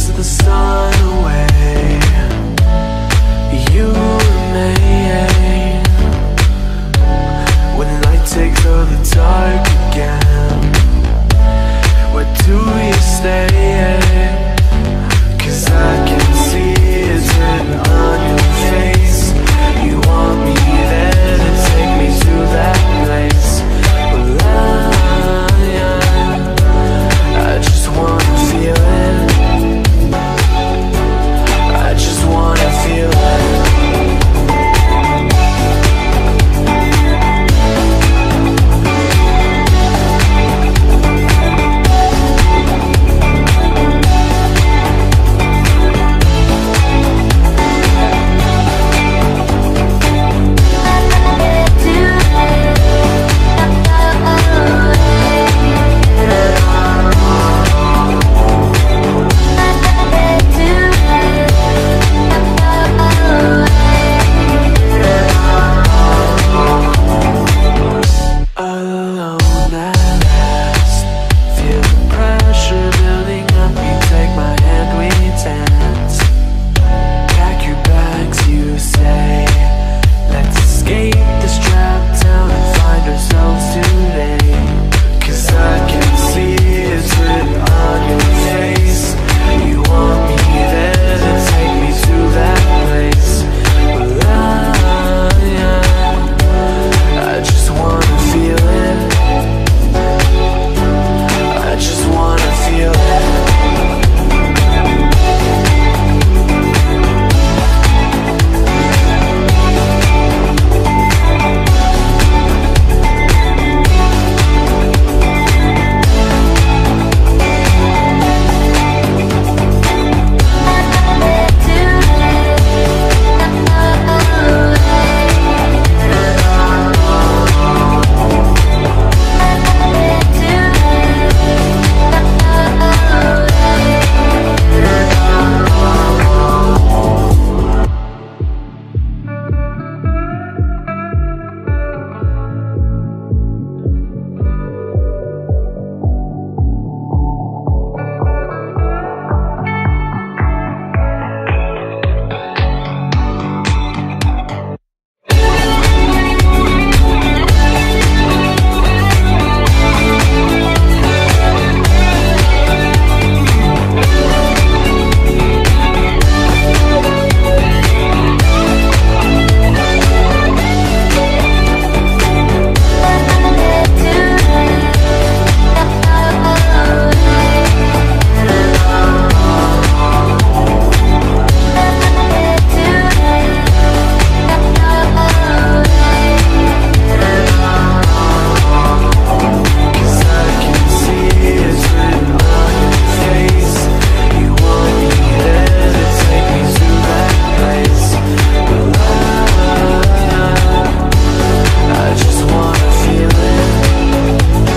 the sun away. You remain when the light takes over the dark again. Where do you stay? Cause I can see it written on your face. You want me there to take me to that place. Well, I, I just wanna feel it. I just wanna feel it. Alone at last, feel the pressure building up. You take my hand, we dance. Pack your bags, you say. Let's escape this trap town and find ourselves today. Cause I can see it's written on your face. You want me there to take me to that place. Well, I, I just wanna feel it. I just wanna feel it. Cause I can see it's written on your face. You want me there to take me to that place. Well, I, I just wanna feel it.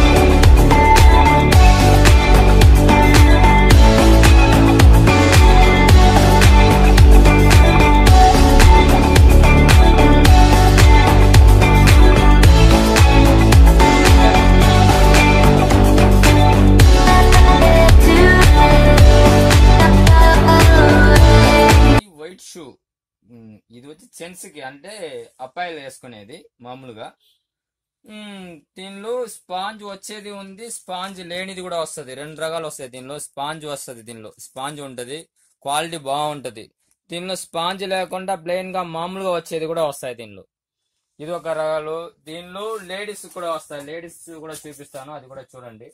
ఈ white shoe um, ఇది వచ్చి gents కి అంటే అబ్బాయిలు వేసుకునేది మామూలుగా ఉమ్, దీనిలో sponge వచ్చేది ఉంది స్పాంజ్ లేనిది కూడా వస్తుంది రెండు రకాలు వస్తాయి దీనిలో స్పాంజ్ వస్తుంది దీనిలో స్పాంజ్ ఉంటది క్వాలిటీ బాగుంటది దీనిలో స్పాంజ్ లేకుండా ప్లెయిన్ గా మామూలుగా వచ్చేది కూడా వస్తాయి దీనిలో ఇది ఒక రకాలు దీనిలో లేడీస్ కూడా వస్తాయి లేడీస్ కూడా చూపిస్తాను అది కూడా చూడండి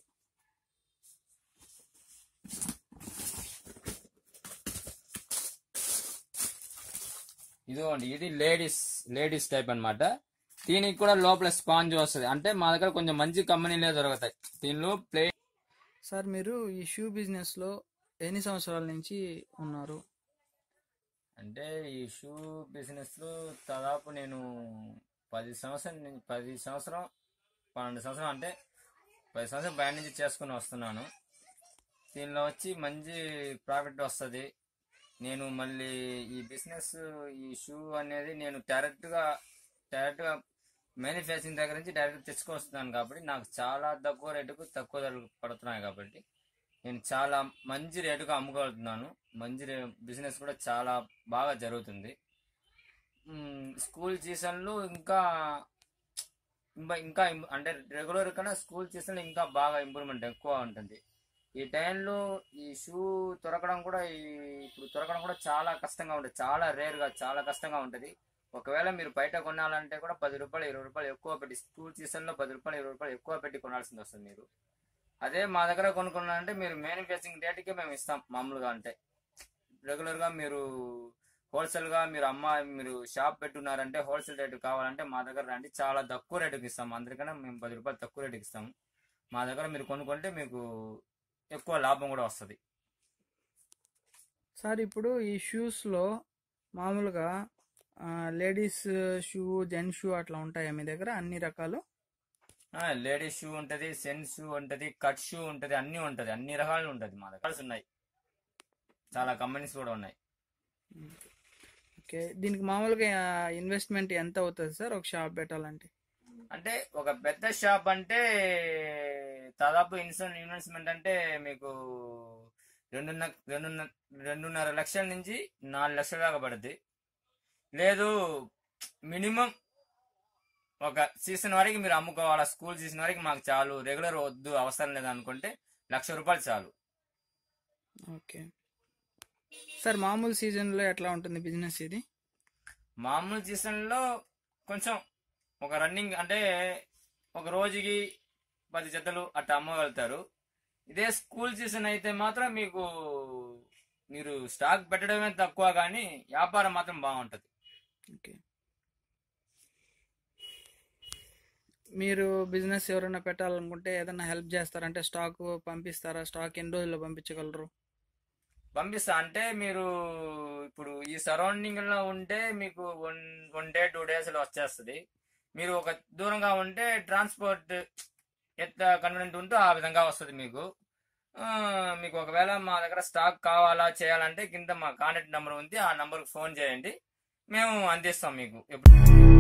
ఇదిగోండి ఇది లేడీస్ లేడీస్ టైప్ అన్నమాట దీనికి కూడా లోపల స్పాంజ్ వస్తుంది అంటే మా దగ్గర కొంచెం మంచి కంపెనీలే దొరుకుతాయి దీనిలో ప్లే సార్ మీరు ఈ షూ బిజినెస్ లో ఎన్ని సంవత్సరాల నుంచి ఉన్నారు అంటే ఈ షూ బిజినెస్ లో దాదాపు నేను పది సంవత్సరం నుంచి- పది సంవత్సరం పన్నెండు సంవత్సరం అంటే పది సంవత్సరం బయట నుంచి చేసుకుని వస్తున్నాను దీనిలో వచ్చి మంచి ప్రాఫిట్ వస్తుంది నేను మళ్ళీ ఈ బిజినెస్ ఈ షూ అనేది నేను డైరెక్ట్ గా డైరెక్ట్ గా మ్యానుఫ్యాక్చరింగ్ దగ్గర నుంచి డైరెక్ట్ తెచ్చుకొస్తున్నాను కాబట్టి నాకు చాలా తక్కువ రేటుకు తక్కువ ధరలు పడుతున్నాయి కాబట్టి నేను చాలా మంచి రేటుగా అమ్ముకోగలుగుతున్నాను మంచి బిజినెస్ కూడా చాలా బాగా జరుగుతుంది మ్మ్, స్కూల్ సీజన్లో ఇంకా ఇంకా ఇంకా ఇం- అంటే రెగ్యులర్ కన్నా స్కూల్ సీజన్లో ఇంకా బాగా ఇంప్రూవ్మెంట్ ఎక్కువ ఉంటుంది ఈ టైంలో ఈ షూ దొరకడం కూడా ఈ ఇప్పుడు దొరకడం కూడా చాలా కష్టంగా ఉంటుంది చాలా రేర్గా చాలా కష్టంగా ఉంటుంది ఒకవేళ మీరు బయట కొనాలంటే కూడా పది రూపాయలు ఇరవై రూపాయలు ఎక్కువ పెట్టి స్కూల్ సీజన్లో పది రూపాయలు ఇరవై రూపాయలు ఎక్కువ పెట్టి కొనాల్సింది వస్తుంది మీరు అదే మా దగ్గర కొనుక్కున్నారంటే మీరు మ్యానుఫ్యాక్చరింగ్ రేటుకే మేము ఇస్తాం మామూలుగా అంటే రెగ్యులర్గా మీరు హోల్సేల్గా మీరు అమ్మ మీరు షాప్ పెట్టున్నారంటే హోల్సేల్ రేటు కావాలంటే మా దగ్గర రండి చాలా తక్కువ రేటుకి ఇస్తాం అందరికన్నా మేము పది రూపాయలు తక్కువ రేటుకి ఇస్తాము మా దగ్గర మీరు కొనుక్కుంటే మీకు ఎక్కువ లాభం కూడా వస్తుంది సార్ ఇప్పుడు ఈ షూస్లో మామూలుగా లేడీస్ షూ జెంట్స్ షూ అట్లా ఉంటాయా మీ దగ్గర అన్ని రకాలు లేడీస్ షూ ఉంటది సెన్ షూ ఉంటది కట్ షూ ఉంటది అన్ని ఉంటది అన్ని రకాలు ఉంటది మా దగ్గర ఉన్నాయి చాలా కంపెనీస్ కూడా ఉన్నాయి ఓకే దీనికి మామూలుగా ఇన్వెస్ట్మెంట్ ఎంత అవుతుంది సార్ ఒక షాప్ పెట్టాలంటే అంటే ఒక పెద్ద షాప్ అంటే దాదాపు ఇన్సూరెన్స్ ఇన్వెస్ట్మెంట్ అంటే మీకు రెండున్నర రెండున్నర రెండున్నర లక్షల నుంచి నాలుగు లక్షల దాకా పడుద్ది లేదు మినిమం ఒక సీజన్ వరకు మీరు అమ్ముకోవాలా స్కూల్ సీజన్ వరకు మాకు చాలు రెగ్యులర్ వద్దు అవసరం లేదు అనుకుంటే లక్ష రూపాయలు చాలు ఓకే సార్ మామూలు సీజన్లో ఎట్లా ఉంటుంది బిజినెస్ ఇది మామూలు సీజన్లో కొంచెం ఒక రన్నింగ్ అంటే ఒక రోజుకి పది జతలు అట్లా అమ్మగలుగుతారు ఇదే స్కూల్ సీజన్ అయితే మాత్రం మీకు మీరు స్టాక్ పెట్టడమే తక్కువ కానీ వ్యాపారం మాత్రం బాగుంటుంది ఓకే మీరు బిజినెస్ ఎవరైనా పెట్టాలనుకుంటే ఏదైనా హెల్ప్ చేస్తారంటే స్టాక్ పంపిస్తారా స్టాక్ ఎన్ని రోజుల్లో పంపించగలరు పంపిస్తా అంటే మీరు ఇప్పుడు ఈ సరౌండింగ్ లో ఉంటే మీకు one one day two days లో వచ్చేస్తుంది మీరు ఒక దూరంగా ఉంటే ట్రాన్స్పోర్ట్ ఎంత కన్వీనియంట్ ఉందో ఆ విధంగా వస్తుంది మీకు ఆ, మీకు ఒకవేళ మా దగ్గర స్టాక్ కావాలా చేయాలంటే కింద మా కాంటాక్ట్ నెంబర్ ఉంది ఆ నంబర్కి ఫోన్ చేయండి మేము అందిస్తాం మీకు ఎప్పుడు